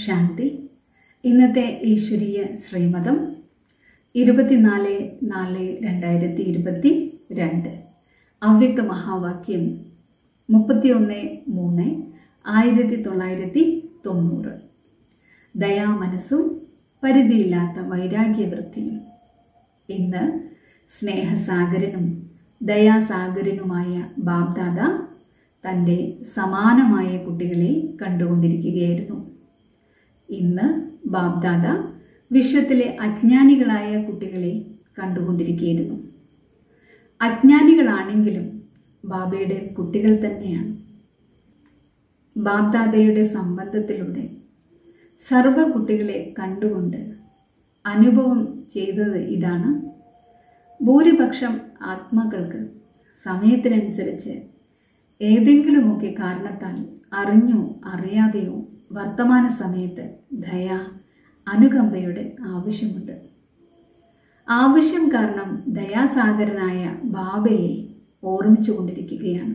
ശാന്തി ഇന്നത്തെ ഈശ്വരീയ ശ്രീമതം ഇരുപത്തിനാല് നാല് രണ്ടായിരത്തി ഇരുപത്തി രണ്ട് അവ്യക്ത മഹാവാക്യം മുപ്പത്തിയൊന്ന് മൂന്ന് ആയിരത്തി തൊള്ളായിരത്തി തൊണ്ണൂറ് ദയാമനസ്സും പരിധിയില്ലാത്ത വൈരാഗ്യവൃത്തിയും ഇന്ന് സ്നേഹസാഗരനും ദയാസാഗരനുമായ ബാബ്ദാദ തൻ്റെ സമാനമായ കുട്ടികളെ കണ്ടുകൊണ്ടിരിക്കുകയായിരുന്നു ഇന്ന് ബാബ്ദാദ വിശ്വത്തിലെ അജ്ഞാനികളായ കുട്ടികളെ കണ്ടുകൊണ്ടിരിക്കുകയായിരുന്നു അജ്ഞാനികളാണെങ്കിലും ബാബയുടെ കുട്ടികൾ തന്നെയാണ് ബാബ്ദാദയുടെ സംബന്ധത്തിലൂടെ സർവ കുട്ടികളെ കണ്ടുകൊണ്ട് അനുഭവം ചെയ്തത് ഇതാണ് ഭൂരിപക്ഷം ആത്മാക്കൾക്ക് സമയത്തിനനുസരിച്ച് ഏതെങ്കിലുമൊക്കെ കാരണത്താൽ അറിഞ്ഞോ അറിയാതെയോ വർത്തമാന സമയത്ത് ദയ അനുകമ്പയുടെ ആവശ്യമുണ്ട് ആവശ്യം കാരണം ദയാസാഗരനായ ബാബയെ ഓർമ്മിച്ചു കൊണ്ടിരിക്കുകയാണ്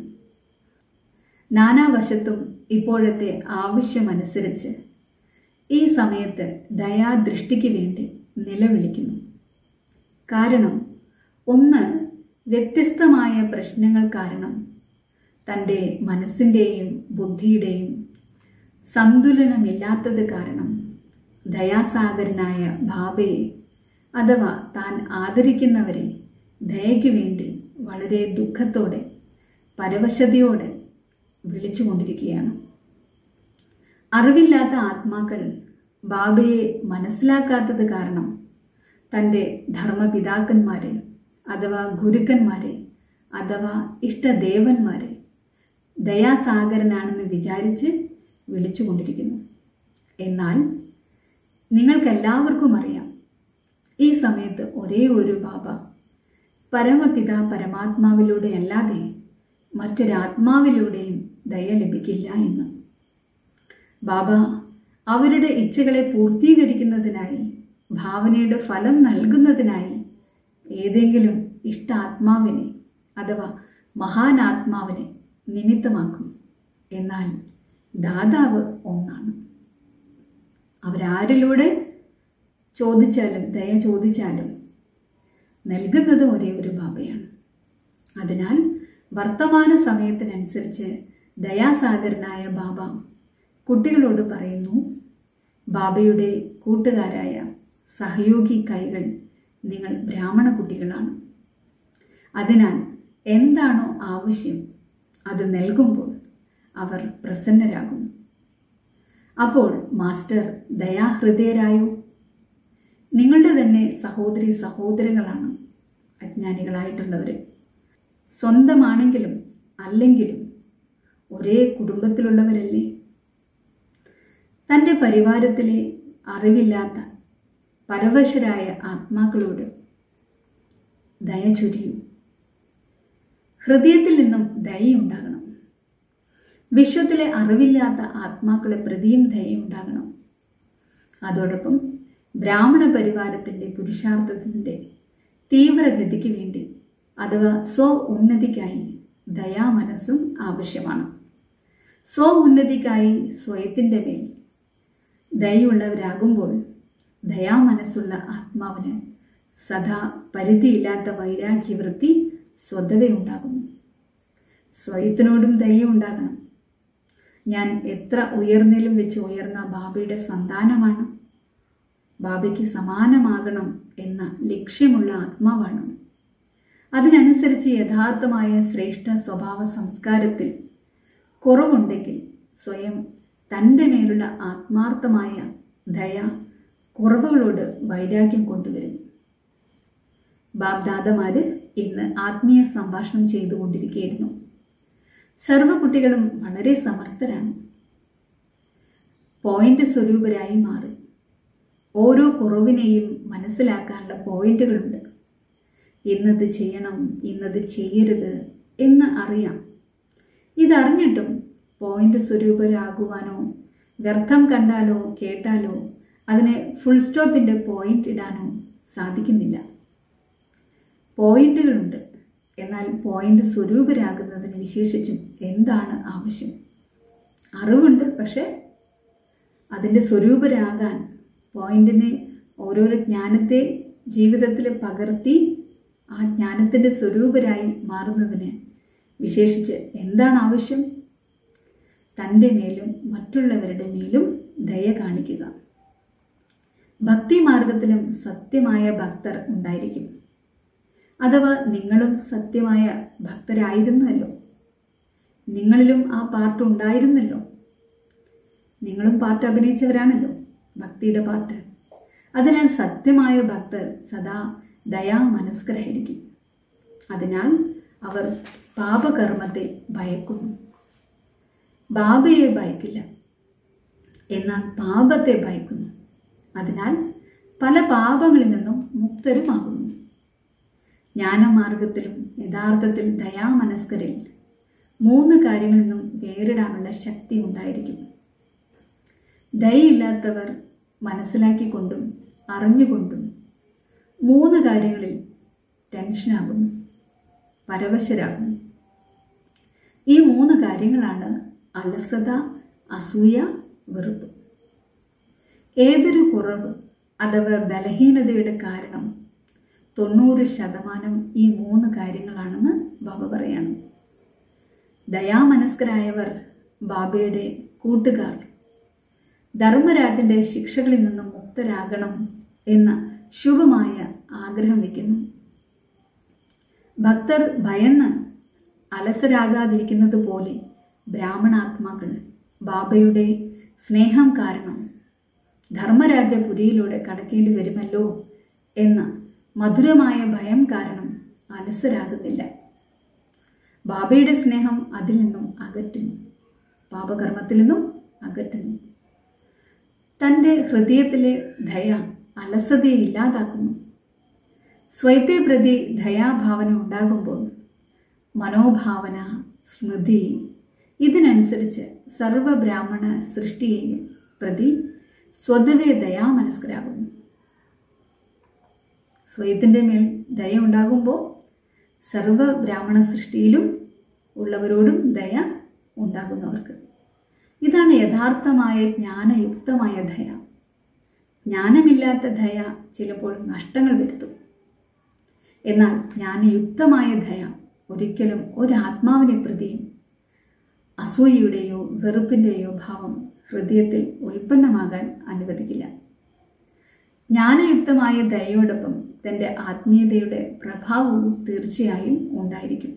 നാനാവശത്തും ഇപ്പോഴത്തെ ആവശ്യമനുസരിച്ച് ഈ സമയത്ത് ദയാദൃഷ്ടിക്ക് വേണ്ടി നിലവിളിക്കുന്നു കാരണം ഒന്ന് വ്യത്യസ്തമായ പ്രശ്നങ്ങൾ കാരണം തൻ്റെ മനസ്സിൻ്റെയും ബുദ്ധിയുടെയും സന്തുലനമില്ലാത്തത് കാരണം ദയാസാഗരനായ ഭാവയെ അഥവാ താൻ ആദരിക്കുന്നവരെ ദയയ്ക്ക് വേണ്ടി വളരെ ദുഃഖത്തോടെ പരവശതയോടെ വിളിച്ചുകൊണ്ടിരിക്കുകയാണ് അറിവില്ലാത്ത ആത്മാക്കൾ ബാബയെ മനസ്സിലാക്കാത്തത് കാരണം തൻ്റെ ധർമ്മപിതാക്കന്മാരെ അഥവാ ഗുരുക്കന്മാരെ അഥവാ ഇഷ്ടദേവന്മാരെ ദയാസാഗരനാണെന്ന് വിചാരിച്ച് വിളിച്ചുകൊണ്ടിരിക്കുന്നു എന്നാൽ നിങ്ങൾക്കെല്ലാവർക്കും അറിയാം ഈ സമയത്ത് ഒരേ ഒരു ബാബ പരമപിത പരമാത്മാവിലൂടെ അല്ലാതെ മറ്റൊരാത്മാവിലൂടെയും ദയ ലഭിക്കില്ല എന്ന് ബാബ അവരുടെ ഇച്ഛകളെ പൂർത്തീകരിക്കുന്നതിനായി ഭാവനയുടെ ഫലം നൽകുന്നതിനായി ഏതെങ്കിലും ഇഷ്ടാത്മാവിനെ അഥവാ മഹാനാത്മാവിനെ നിമിത്തമാക്കും എന്നാൽ ദാതാവ് ഒന്നാണ് അവരാരിലൂടെ ചോദിച്ചാലും ദയ ചോദിച്ചാലും നൽകുന്നത് ഒരേ ഒരു ബാബയാണ് അതിനാൽ വർത്തമാന സമയത്തിനനുസരിച്ച് ദയാസാഗരനായ ബാബ കുട്ടികളോട് പറയുന്നു ബാബയുടെ കൂട്ടുകാരായ സഹയോഗി കൈകൾ നിങ്ങൾ ബ്രാഹ്മണ കുട്ടികളാണ് അതിനാൽ എന്താണോ ആവശ്യം അത് നൽകുമ്പോൾ അവർ പ്രസന്നരാകുന്നു അപ്പോൾ മാസ്റ്റർ ദയാഹൃദയരായോ നിങ്ങളുടെ തന്നെ സഹോദരി സഹോദരങ്ങളാണ് അജ്ഞാനികളായിട്ടുള്ളവർ സ്വന്തമാണെങ്കിലും അല്ലെങ്കിലും ഒരേ കുടുംബത്തിലുള്ളവരല്ലേ തൻ്റെ പരിവാരത്തിലെ അറിവില്ലാത്ത പരവശരായ ആത്മാക്കളോട് ദയ ചൊരിയൂ ഹൃദയത്തിൽ നിന്നും ദയുണ്ടാകണം വിശ്വത്തിലെ അറിവില്ലാത്ത ആത്മാക്കളെ പ്രതിയും ദയുണ്ടാകണം അതോടൊപ്പം ബ്രാഹ്മണ പരിവാരത്തിൻ്റെ പുരുഷാർത്ഥത്തിൻ്റെ തീവ്രഗതിക്ക് വേണ്ടി അഥവാ സ്വ ഉന്നതിക്കായി ദയാമനസ്സും ആവശ്യമാണ് സ്വ ഉന്നതിക്കായി സ്വയത്തിൻ്റെ മേൽ ദയുള്ളവരാകുമ്പോൾ ദയാമനസ്സുള്ള ആത്മാവിന് സദാ പരിധിയില്ലാത്ത വൈരാഗ്യവൃത്തി സ്വതവേ ഉണ്ടാകുന്നു സ്വയത്തിനോടും ദയ ഉണ്ടാകണം ഞാൻ എത്ര ഉയർന്നിലും വെച്ച് ഉയർന്ന ബാബയുടെ സന്താനമാണ് ബാബയ്ക്ക് സമാനമാകണം എന്ന ലക്ഷ്യമുള്ള ആത്മാവാണ് അതിനനുസരിച്ച് യഥാർത്ഥമായ ശ്രേഷ്ഠ സ്വഭാവ സംസ്കാരത്തിൽ കുറവുണ്ടെങ്കിൽ സ്വയം തൻ്റെ മേലുള്ള ആത്മാർത്ഥമായ ദയ കുറവുകളോട് വൈരാഗ്യം കൊണ്ടുവരും ബാബ്ദാദമാര് ഇന്ന് ആത്മീയ സംഭാഷണം ചെയ്തുകൊണ്ടിരിക്കുകയായിരുന്നു സർവ കുട്ടികളും വളരെ സമർത്ഥരാണ് പോയിന്റ് സ്വരൂപരായി മാറി ഓരോ കുറവിനെയും മനസ്സിലാക്കാനുള്ള പോയിന്റുകളുണ്ട് ഇന്നത് ചെയ്യണം ഇന്നത് ചെയ്യരുത് എന്ന് അറിയാം ഇതറിഞ്ഞിട്ടും പോയിന്റ് സ്വരൂപരാകുവാനോ വ്യർത്ഥം കണ്ടാലോ കേട്ടാലോ അതിനെ ഫുൾ സ്റ്റോപ്പിൻ്റെ പോയിന്റ് ഇടാനോ സാധിക്കുന്നില്ല പോയിന്റുകളുണ്ട് എന്നാൽ പോയിന്റ് സ്വരൂപരാകുന്നതിന് വിശേഷിച്ചും എന്താണ് ആവശ്യം അറിവുണ്ട് പക്ഷേ അതിൻ്റെ സ്വരൂപരാകാൻ പോയിന്റിനെ ഓരോരോ ജ്ഞാനത്തെ ജീവിതത്തിൽ പകർത്തി ആ ജ്ഞാനത്തിൻ്റെ സ്വരൂപരായി മാറുന്നതിന് വിശേഷിച്ച് എന്താണ് ആവശ്യം തൻ്റെ മേലും മറ്റുള്ളവരുടെ മേലും ദയ കാണിക്കുക ഭക്തി മാർഗത്തിലും സത്യമായ ഭക്തർ ഉണ്ടായിരിക്കും അഥവാ നിങ്ങളും സത്യമായ ഭക്തരായിരുന്നല്ലോ നിങ്ങളിലും ആ പാർട്ട് ഉണ്ടായിരുന്നല്ലോ നിങ്ങളും പാട്ട് അഭിനയിച്ചവരാണല്ലോ ഭക്തിയുടെ പാട്ട് അതിനാൽ സത്യമായ ഭക്തർ സദാ ദയാമനസ്കരായിരിക്കും അതിനാൽ അവർ പാപകർമ്മത്തെ ഭയക്കുന്നു ബാബയെ ഭയക്കില്ല എന്നാൽ പാപത്തെ ഭയക്കുന്നു അതിനാൽ പല പാപങ്ങളിൽ നിന്നും മുക്തരുമാകുന്നു ജ്ഞാനമാർഗത്തിലും യഥാർത്ഥത്തിൽ ദയാമനസ്കരിൽ മൂന്ന് കാര്യങ്ങളിൽ നിന്നും വേറിടാനുള്ള ശക്തി ഉണ്ടായിരിക്കും ദയയില്ലാത്തവർ മനസ്സിലാക്കിക്കൊണ്ടും അറിഞ്ഞുകൊണ്ടും മൂന്ന് കാര്യങ്ങളിൽ ടെൻഷനാകുന്നു പരവശരാകുന്നു ഈ മൂന്ന് കാര്യങ്ങളാണ് അലസത അസൂയ വെറുപ്പ് ഏതൊരു കുറവ് അഥവാ ബലഹീനതയുടെ കാരണം തൊണ്ണൂറ് ശതമാനം ഈ മൂന്ന് കാര്യങ്ങളാണെന്ന് ബാബ പറയാണ് ദയാമനസ്കരായവർ ബാബയുടെ കൂട്ടുകാർ ധർമ്മരാജന്റെ ശിക്ഷകളിൽ നിന്നും മുക്തരാകണം എന്ന ശുഭമായ ആഗ്രഹം വയ്ക്കുന്നു ഭക്തർ ഭയന്ന് അലസരാകാതിരിക്കുന്നത് പോലെ ബ്രാഹ്മണാത്മാക്കൾ ബാബയുടെ സ്നേഹം കാരണം ധർമ്മരാജപുരിയിലൂടെ കടക്കേണ്ടി വരുമല്ലോ എന്ന മധുരമായ ഭയം കാരണം അലസരാകുന്നില്ല ബാബയുടെ സ്നേഹം അതിൽ നിന്നും അകറ്റുന്നു പാപകർമ്മത്തിൽ നിന്നും അകറ്റുന്നു തൻ്റെ ഹൃദയത്തിലെ ദയ അലസതയെ ഇല്ലാതാക്കുന്നു സ്വയത്തെ പ്രതി ദയാഭാവന ഉണ്ടാകുമ്പോൾ മനോഭാവന സ്മൃതി ഇതിനനുസരിച്ച് സർവബ്രാഹ്മണ സൃഷ്ടിയെയും പ്രതി സ്വതവേ ദയാമനസ്കരാകുന്നു സ്വയത്തിൻ്റെ മേൽ ദയ ഉണ്ടാകുമ്പോൾ സർവ ബ്രാഹ്മണ സൃഷ്ടിയിലും ഉള്ളവരോടും ദയ ഉണ്ടാകുന്നവർക്ക് ഇതാണ് യഥാർത്ഥമായ ജ്ഞാനയുക്തമായ ദയ ജ്ഞാനമില്ലാത്ത ദയ ചിലപ്പോൾ നഷ്ടങ്ങൾ വരുത്തും എന്നാൽ ജ്ഞാനയുക്തമായ ദയ ഒരിക്കലും ഒരാത്മാവിനെ പ്രതിയും അസൂയയുടെയോ വെറുപ്പിൻ്റെയോ ഭാവം ഹൃദയത്തിൽ ഉൽപ്പന്നമാകാൻ അനുവദിക്കില്ല ജ്ഞാനയുക്തമായ ദയയോടൊപ്പം തൻ്റെ ആത്മീയതയുടെ പ്രഭാവവും തീർച്ചയായും ഉണ്ടായിരിക്കും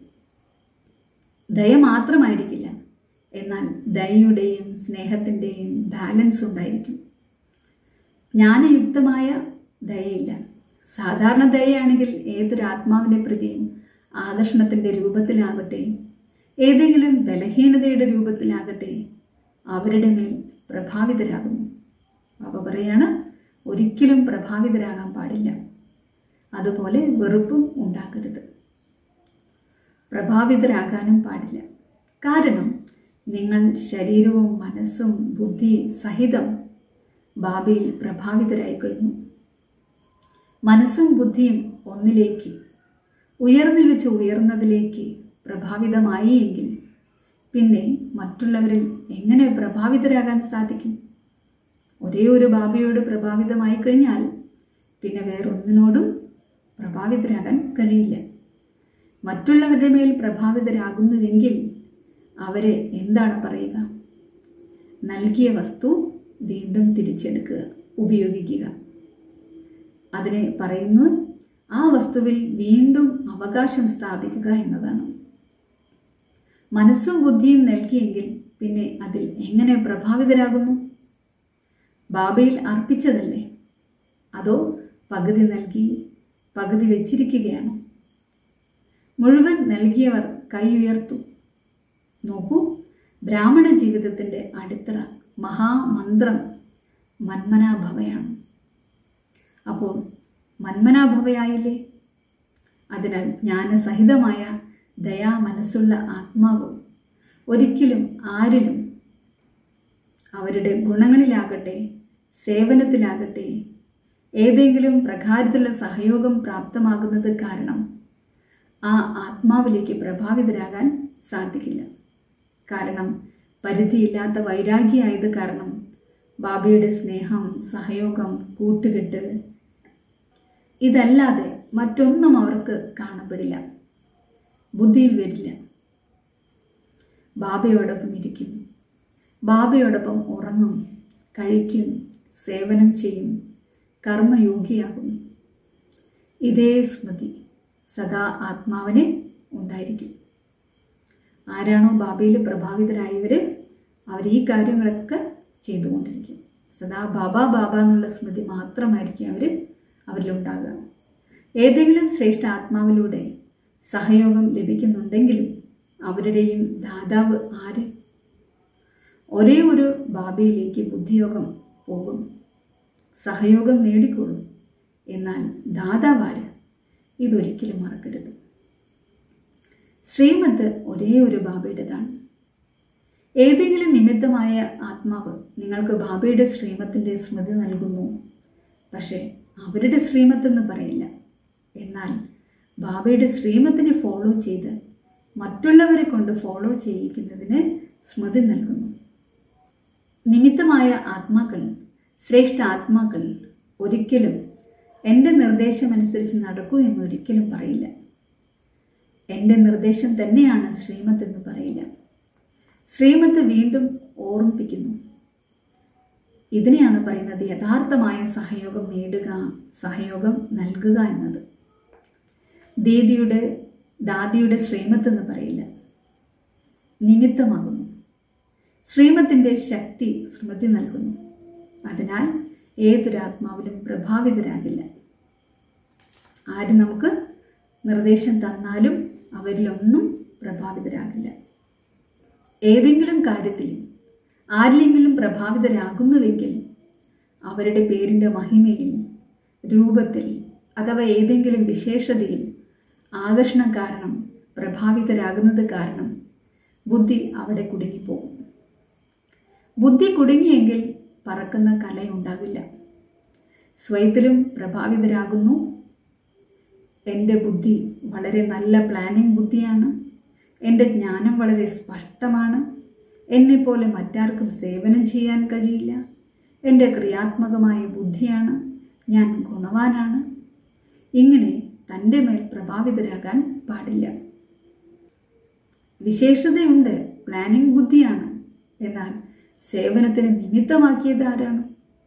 ദയ മാത്രമായിരിക്കില്ല എന്നാൽ ദയയുടെയും സ്നേഹത്തിൻ്റെയും ബാലൻസ് ഉണ്ടായിരിക്കും ജ്ഞാനയുക്തമായ ദയയില്ല സാധാരണ ദയയാണെങ്കിൽ ഏതൊരു ആത്മാവിനെ പ്രതിയും ആകർഷണത്തിൻ്റെ രൂപത്തിലാകട്ടെ ഏതെങ്കിലും ബലഹീനതയുടെ രൂപത്തിലാകട്ടെ അവരുടെ മേൽ പ്രഭാവിതരാകുന്നു അവ പറയാണ് ഒരിക്കലും പ്രഭാവിതരാകാൻ പാടില്ല അതുപോലെ വെറുപ്പും ഉണ്ടാക്കരുത് പ്രഭാവിതരാകാനും പാടില്ല കാരണം നിങ്ങൾ ശരീരവും മനസ്സും ബുദ്ധി സഹിതം ബാബയിൽ പ്രഭാവിതരായി കഴിഞ്ഞു മനസ്സും ബുദ്ധിയും ഒന്നിലേക്ക് ഉയർന്നിൽ വെച്ച് ഉയർന്നതിലേക്ക് പ്രഭാവിതമായി എങ്കിൽ പിന്നെ മറ്റുള്ളവരിൽ എങ്ങനെ പ്രഭാവിതരാകാൻ സാധിക്കും ഒരേ ഒരു ബാബയോട് പ്രഭാവിതമായി കഴിഞ്ഞാൽ പിന്നെ വേറൊന്നിനോടും പ്രഭാവിതരാകാൻ കഴിയില്ല മറ്റുള്ളവരുടെ മേൽ പ്രഭാവിതരാകുന്നുവെങ്കിൽ അവരെ എന്താണ് പറയുക നൽകിയ വസ്തു വീണ്ടും തിരിച്ചെടുക്കുക ഉപയോഗിക്കുക അതിനെ പറയുന്നു ആ വസ്തുവിൽ വീണ്ടും അവകാശം സ്ഥാപിക്കുക എന്നതാണ് മനസ്സും ബുദ്ധിയും നൽകിയെങ്കിൽ പിന്നെ അതിൽ എങ്ങനെ പ്രഭാവിതരാകുന്നു ബാബയിൽ അർപ്പിച്ചതല്ലേ അതോ പകുതി നൽകി പകുതി വെച്ചിരിക്കുകയാണോ മുഴുവൻ നൽകിയവർ കൈ ഉയർത്തു നോക്കൂ ബ്രാഹ്മണ ജീവിതത്തിൻ്റെ അടിത്തറ മഹാമന്ത്രം മന്മനാഭവയാണ് അപ്പോൾ മന്മനാഭവയായില്ലേ അതിനാൽ ജ്ഞാനസഹിതമായ ദയാ മനസ്സുള്ള ആത്മാവ് ഒരിക്കലും ആരിലും അവരുടെ ഗുണങ്ങളിലാകട്ടെ സേവനത്തിലാകട്ടെ ഏതെങ്കിലും പ്രകാരത്തിലുള്ള സഹയോഗം പ്രാപ്തമാകുന്നത് കാരണം ആ ആത്മാവിലേക്ക് പ്രഭാവിതരാകാൻ സാധിക്കില്ല കാരണം പരിധിയില്ലാത്ത വൈരാഗ്യമായത് കാരണം ബാബയുടെ സ്നേഹം സഹയോഗം കൂട്ടുകെട്ട് ഇതല്ലാതെ മറ്റൊന്നും അവർക്ക് കാണപ്പെടില്ല ബുദ്ധിയിൽ വരില്ല ബാബയോടൊപ്പം ഇരിക്കും ബാബയോടൊപ്പം ഉറങ്ങും കഴിക്കും സേവനം ചെയ്യും കർമ്മയോഗിയാകും ഇതേ സ്മൃതി സദാ ആത്മാവിനെ ഉണ്ടായിരിക്കും ആരാണോ ബാബയിൽ പ്രഭാവിതരായവർ അവർ ഈ കാര്യങ്ങളൊക്കെ ചെയ്തുകൊണ്ടിരിക്കും സദാ ബാബ ബാബ എന്നുള്ള സ്മൃതി മാത്രമായിരിക്കും അവർ അവരിലുണ്ടാകുക ഏതെങ്കിലും ശ്രേഷ്ഠ ആത്മാവിലൂടെ സഹയോഗം ലഭിക്കുന്നുണ്ടെങ്കിലും അവരുടെയും ദാതാവ് ആര് ഒരേ ഒരു ബാബയിലേക്ക് ബുദ്ധിയോഗം പോകും സഹയോഗം നേടിക്കൊള്ളും എന്നാൽ ദാതാവ് ആര് ഇതൊരിക്കലും മറക്കരുത് ശ്രീമത്ത് ഒരേ ഒരു ബാബയുടേതാണ് ഏതെങ്കിലും നിമിത്തമായ ആത്മാവ് നിങ്ങൾക്ക് ബാബയുടെ ശ്രീമത്തിൻ്റെ സ്മൃതി നൽകുന്നു പക്ഷേ അവരുടെ ശ്രീമത്തെന്ന് പറയില്ല എന്നാൽ ബാബയുടെ ശ്രീമത്തിനെ ഫോളോ ചെയ്ത് മറ്റുള്ളവരെ കൊണ്ട് ഫോളോ ചെയ്യിക്കുന്നതിന് സ്മൃതി നൽകുന്നു നിമിത്തമായ ആത്മാക്കൾ ശ്രേഷ്ഠ ആത്മാക്കൾ ഒരിക്കലും എൻ്റെ നിർദ്ദേശമനുസരിച്ച് നടക്കൂ എന്നൊരിക്കലും പറയില്ല എൻ്റെ നിർദ്ദേശം തന്നെയാണ് ശ്രീമത്ത് എന്ന് പറയില്ല ശ്രീമത്ത് വീണ്ടും ഓർമ്മിപ്പിക്കുന്നു ഇതിനെയാണ് പറയുന്നത് യഥാർത്ഥമായ സഹയോഗം നേടുക സഹയോഗം നൽകുക എന്നത് ദീദിയുടെ ദാദിയുടെ ശ്രീമത്ത് എന്ന് പറയില്ല നിമിത്തമാകുന്നു ശ്രീമത്തിൻ്റെ ശക്തി സ്മൃതി നൽകുന്നു അതിനാൽ ഏതൊരാത്മാവിലും പ്രഭാവിതരാകില്ല ആര് നമുക്ക് നിർദ്ദേശം തന്നാലും അവരിലൊന്നും പ്രഭാവിതരാകില്ല ഏതെങ്കിലും കാര്യത്തിൽ ആരിലെങ്കിലും പ്രഭാവിതരാകുന്നുവെങ്കിൽ അവരുടെ പേരിൻ്റെ മഹിമയിൽ രൂപത്തിൽ അഥവാ ഏതെങ്കിലും വിശേഷതയിൽ ആകർഷണം കാരണം പ്രഭാവിതരാകുന്നത് കാരണം ബുദ്ധി അവിടെ കുടുങ്ങിപ്പോകും ബുദ്ധി കുടുങ്ങിയെങ്കിൽ പറക്കുന്ന കലയുണ്ടാകില്ല സ്വയത്തിലും പ്രഭാവിതരാകുന്നു എൻ്റെ ബുദ്ധി വളരെ നല്ല പ്ലാനിങ് ബുദ്ധിയാണ് എൻ്റെ ജ്ഞാനം വളരെ സ്പഷ്ടമാണ് എന്നെപ്പോലെ മറ്റാർക്കും സേവനം ചെയ്യാൻ കഴിയില്ല എൻ്റെ ക്രിയാത്മകമായ ബുദ്ധിയാണ് ഞാൻ ഗുണവാനാണ് ഇങ്ങനെ തൻ്റെ മേൽ പ്രഭാവിതരാകാൻ പാടില്ല വിശേഷതയുണ്ട് പ്ലാനിംഗ് ബുദ്ധിയാണ് എന്നാൽ സേവനത്തിന് നിമിത്തമാക്കിയത് ആരാണ്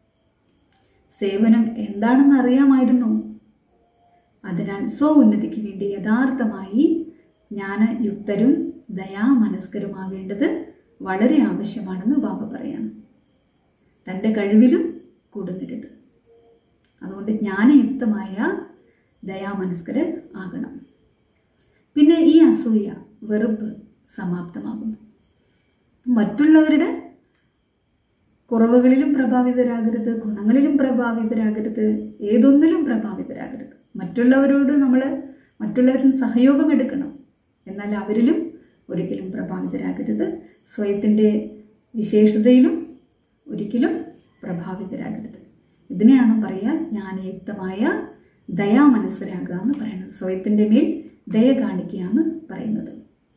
സേവനം എന്താണെന്ന് അറിയാമായിരുന്നു അതിനാൽ സ്വ ഉന്നതിക്ക് വേണ്ടി യഥാർത്ഥമായി ജ്ഞാനയുക്തരും ദയാമനസ്കരുമാകേണ്ടത് വളരെ ആവശ്യമാണെന്ന് ബാബ പറയാണ് തൻ്റെ കഴിവിലും കൂടുന്നരുത് അതുകൊണ്ട് ജ്ഞാനയുക്തമായ ദയാമനസ്കര് ആകണം പിന്നെ ഈ അസൂയ വെറുപ്പ് സമാപ്തമാകുന്നു മറ്റുള്ളവരുടെ കുറവുകളിലും പ്രഭാവിതരാകരുത് ഗുണങ്ങളിലും പ്രഭാവിതരാകരുത് ഏതൊന്നിലും പ്രഭാവിതരാകരുത് മറ്റുള്ളവരോട് നമ്മൾ മറ്റുള്ളവരിൽ സഹയോഗം എടുക്കണം എന്നാൽ അവരിലും ഒരിക്കലും പ്രഭാവിതരാകരുത് സ്വയത്തിൻ്റെ വിശേഷതയിലും ഒരിക്കലും പ്രഭാവിതരാകരുത് ഇതിനെയാണ് പറയുക ജ്ഞാനയുക്തമായ ദയാ മനസ്സിലാക്കുക എന്ന് പറയുന്നത് സ്വയത്തിൻ്റെ മേൽ ദയ കാണിക്കുക എന്ന് പറയുന്നത്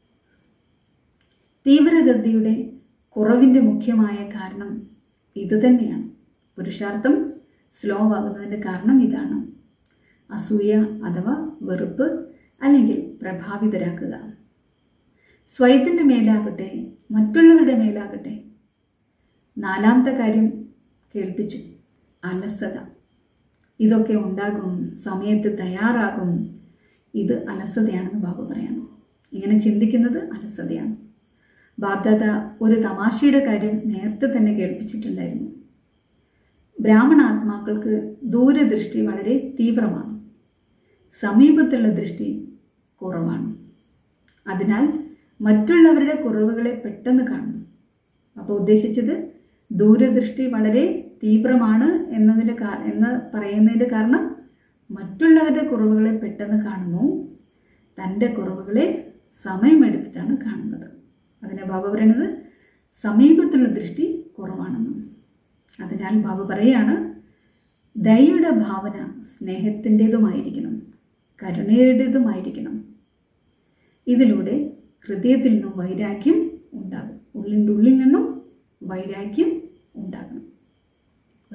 തീവ്രഗതിയുടെ കുറവിൻ്റെ മുഖ്യമായ കാരണം ഇത് തന്നെയാണ് പുരുഷാർത്ഥം സ്ലോ ആകുന്നതിൻ്റെ കാരണം ഇതാണ് അസൂയ അഥവാ വെറുപ്പ് അല്ലെങ്കിൽ പ്രഭാവിതരാക്കുക സ്വയത്തിൻ്റെ മേലാകട്ടെ മറ്റുള്ളവരുടെ മേലാകട്ടെ നാലാമത്തെ കാര്യം കേൾപ്പിച്ചു അലസത ഇതൊക്കെ ഉണ്ടാകും സമയത്ത് തയ്യാറാകും ഇത് അലസതയാണെന്ന് ബാബു പറയണം ഇങ്ങനെ ചിന്തിക്കുന്നത് അലസതയാണ് ബാബ്ദാദ ഒരു തമാശയുടെ കാര്യം നേരത്തെ തന്നെ കേൾപ്പിച്ചിട്ടുണ്ടായിരുന്നു ബ്രാഹ്മണ ആത്മാക്കൾക്ക് ദൂരദൃഷ്ടി വളരെ തീവ്രമാണ് സമീപത്തുള്ള ദൃഷ്ടി കുറവാണ് അതിനാൽ മറ്റുള്ളവരുടെ കുറവുകളെ പെട്ടെന്ന് കാണുന്നു അപ്പോൾ ഉദ്ദേശിച്ചത് ദൂരദൃഷ്ടി വളരെ തീവ്രമാണ് എന്നതിൻ്റെ കാ എന്ന് പറയുന്നതിൻ്റെ കാരണം മറ്റുള്ളവരുടെ കുറവുകളെ പെട്ടെന്ന് കാണുന്നു തൻ്റെ കുറവുകളെ സമയമെടുത്തിട്ടാണ് കാണുന്നത് അതിനെ ബാബ പറയുന്നത് സമീപത്തുള്ള ദൃഷ്ടി കുറവാണെന്ന് അതിനാൽ ബാബ പറയാണ് ദയയുടെ ഭാവന സ്നേഹത്തിൻ്റെതുമായിരിക്കണം കരുണയുടേതുമായിരിക്കണം ഇതിലൂടെ ഹൃദയത്തിൽ നിന്നും വൈരാഗ്യം ഉണ്ടാകും ഉള്ളിൻ്റെ ഉള്ളിൽ നിന്നും വൈരാഗ്യം ഉണ്ടാകണം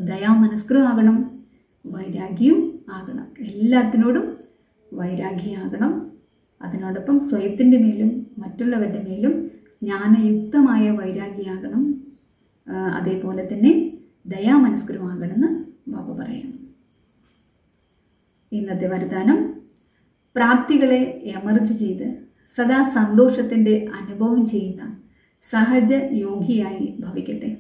ദയാമനസ്കരും ആകണം വൈരാഗ്യവും ആകണം എല്ലാത്തിനോടും വൈരാഗ്യമാകണം അതിനോടൊപ്പം സ്വയത്തിൻ്റെ മേലും മറ്റുള്ളവരുടെ മേലും ജ്ഞാനയുക്തമായ വൈരാഗ്യമാകണം ആ, അതേപോലെ തന്നെ ദയാമനസ്കരുമാകണമെന്ന് ബാബ പറയുന്നു ഇന്നത്തെ വരദാനം പ്രാപ്തികളെ എമർജ് ചെയ്ത് സദാ സന്തോഷത്തിൻ്റെ അനുഭവം ചെയ്യുന്ന സഹജ യോഗിയായി ഭവിക്കട്ടെ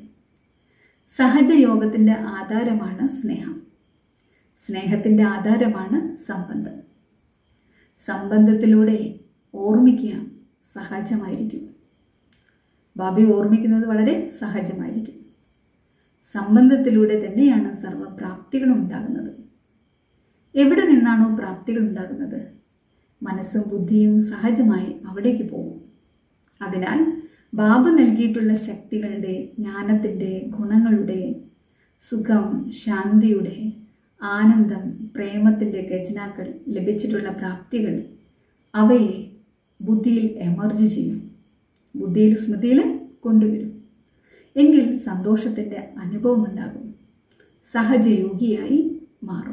സഹജ യോഗത്തിൻ്റെ ആധാരമാണ് സ്നേഹം സ്നേഹത്തിൻ്റെ ആധാരമാണ് സംബന്ധം സംബന്ധത്തിലൂടെ ഓർമ്മിക്കുക സഹജമായിരിക്കും ബാബി ഓർമ്മിക്കുന്നത് വളരെ സഹജമായിരിക്കും സംബന്ധത്തിലൂടെ തന്നെയാണ് സർവപ്രാപ്തികളും ഉണ്ടാകുന്നത് എവിടെ നിന്നാണോ പ്രാപ്തികൾ ഉണ്ടാകുന്നത് മനസ്സും ബുദ്ധിയും സഹജമായി അവിടേക്ക് പോകും അതിനാൽ ബാബ നൽകിയിട്ടുള്ള ശക്തികളുടെ ജ്ഞാനത്തിൻ്റെ ഗുണങ്ങളുടെ സുഖം ശാന്തിയുടെ ആനന്ദം പ്രേമത്തിൻ്റെ ഖജനാക്കൾ ലഭിച്ചിട്ടുള്ള പ്രാപ്തികൾ അവയെ ബുദ്ധിയിൽ എമർജ് ചെയ്യും ബുദ്ധിയിൽ സ്മൃതിയിൽ കൊണ്ടുവരും എങ്കിൽ സന്തോഷത്തിൻ്റെ അനുഭവം ഉണ്ടാകും സഹജയോഗിയായി മാറും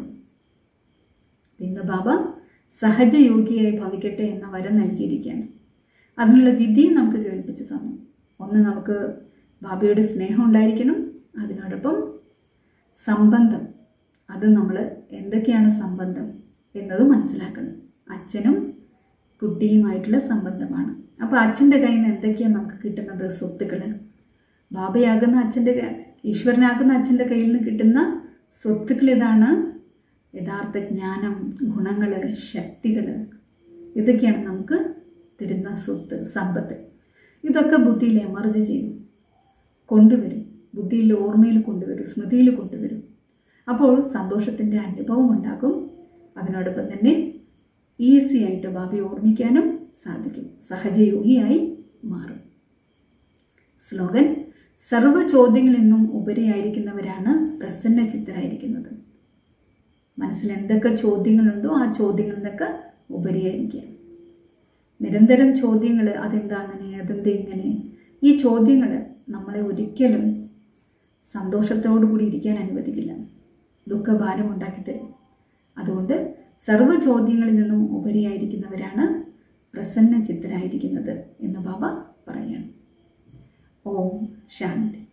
ഇന്ന് ബാബ സഹജയോഗിയായി ഭവിക്കട്ടെ എന്ന വരം നൽകിയിരിക്കുകയാണ് അതിനുള്ള വിധിയും നമുക്ക് കേൾപ്പിച്ചു തന്നു ഒന്ന് നമുക്ക് ബാബയുടെ സ്നേഹം ഉണ്ടായിരിക്കണം അതിനോടൊപ്പം സംബന്ധം അത് നമ്മൾ എന്തൊക്കെയാണ് സംബന്ധം എന്നത് മനസ്സിലാക്കണം അച്ഛനും കുട്ടിയുമായിട്ടുള്ള സംബന്ധമാണ് അപ്പോൾ അച്ഛൻ്റെ കയ്യിൽ നിന്ന് എന്തൊക്കെയാണ് നമുക്ക് കിട്ടുന്നത് സ്വത്തുക്കൾ ബാബയാകുന്ന അച്ഛൻ്റെ ക- ഈശ്വരനാകുന്ന അച്ഛൻ്റെ കയ്യിൽ നിന്ന് കിട്ടുന്ന സ്വത്തുക്കൾ ഇതാണ് യഥാർത്ഥ ജ്ഞാനം ഗുണങ്ങൾ ശക്തികൾ ഇതൊക്കെയാണ് നമുക്ക് തരുന്ന സ്വത്ത് സമ്പത്ത് ഇതൊക്കെ ബുദ്ധിയിൽ എമർജ് ചെയ്യും കൊണ്ടുവരും ബുദ്ധിയിൽ ഓർമ്മയിൽ കൊണ്ടുവരും സ്മൃതിയിൽ കൊണ്ടുവരും അപ്പോൾ സന്തോഷത്തിൻ്റെ അനുഭവം ഉണ്ടാകും അതിനോടൊപ്പം തന്നെ ഈസി ആയിട്ട് ഭാവി ഓർമ്മിക്കാനും സാധിക്കും സഹജയോഗിയായി മാറും സ്ലോഗൻ സർവ്വ ചോദ്യങ്ങളിൽ നിന്നും ഉപരിയായിരിക്കുന്നവരാണ് പ്രസന്ന ചിത്തരായിരിക്കുന്നത് മനസ്സിൽ എന്തൊക്കെ ചോദ്യങ്ങളുണ്ടോ ആ ചോദ്യങ്ങളിൽ നിന്നൊക്കെ ഉപരിയായിരിക്കുക നിരന്തരം ചോദ്യങ്ങൾ അതെന്താ അങ്ങനെ അതെന്താ ഇങ്ങനെ ഈ ചോദ്യങ്ങൾ നമ്മളെ ഒരിക്കലും സന്തോഷത്തോടു കൂടി ഇരിക്കാൻ അനുവദിക്കില്ല ദുഃഖഭാരം ഉണ്ടാക്കി തരും അതുകൊണ്ട് സർവ്വ ചോദ്യങ്ങളിൽ നിന്നും ഉപരിയായിരിക്കുന്നവരാണ് പ്രസന്ന ചിത്തരായിരിക്കുന്നത് എന്ന് ബാബ പറയാണ് ഓം ശാന്തി